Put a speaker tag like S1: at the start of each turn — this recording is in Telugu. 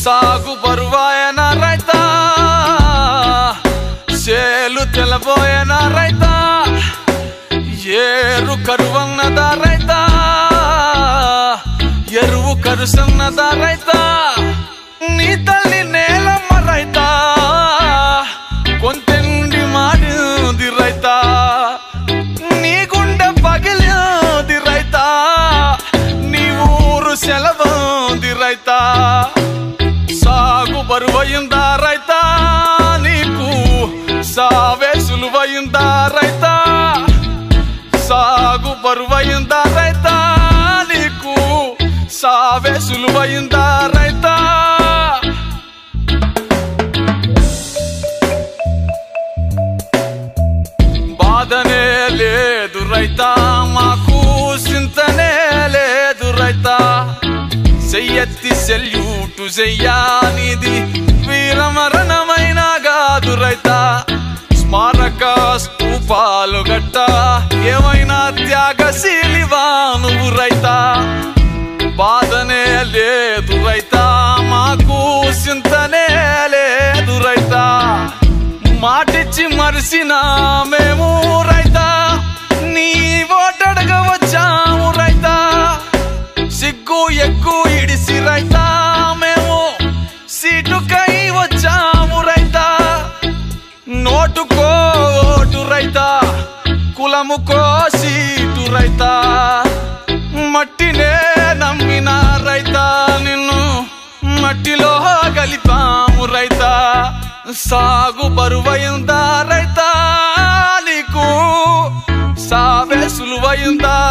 S1: సాగు బరువాయన రైతా చేలు తెలబోయన రైతా ఏరు కరువన్నదా రైతా ఎరువు కరుసన్నదా రైతా నీ తల్లి నేలమ్మ రైతా కొంతెండి మాడింది రైతా నీ గుండె పగిలింది రైతా నీ ఊరు సెలవుంది రైతా సాగు బరువయిందా రైతా నీకు సావే సులువయిందా రైతా సాగు బరువయిందా రైతా నీకు సావే సులువయిందా రైతా బాధనే లేదు రైతా మాకు చింతనే లేదు రైతా చెయ్యెత్తి సెల్యూటు చెయ్యానిది వీరమరణమైన కాదు రైతా స్మారక స్తూపాలు గట్ట ఏమైనా త్యాగశీలివా నువ్వు రైతా బాధనే లేదు రైతా మాకు చింతనే లేదు రైతా మాటిచ్చి మరిసిన మేము రైతా నీ ఓటడగ వచ్చాము రైతా సిగ్గు ఎక్కు ఇడిసి రైతా మేము సీటుకై వచ్చాము రైతా నోటుకో ఓటు రైతా కులముకో సీటు రైతా మట్టినే నమ్మిన రైతా నిన్ను మట్టిలో కలిపాము రైతా సాగు బరువైందా రైతా నీకు సావే సులువైందా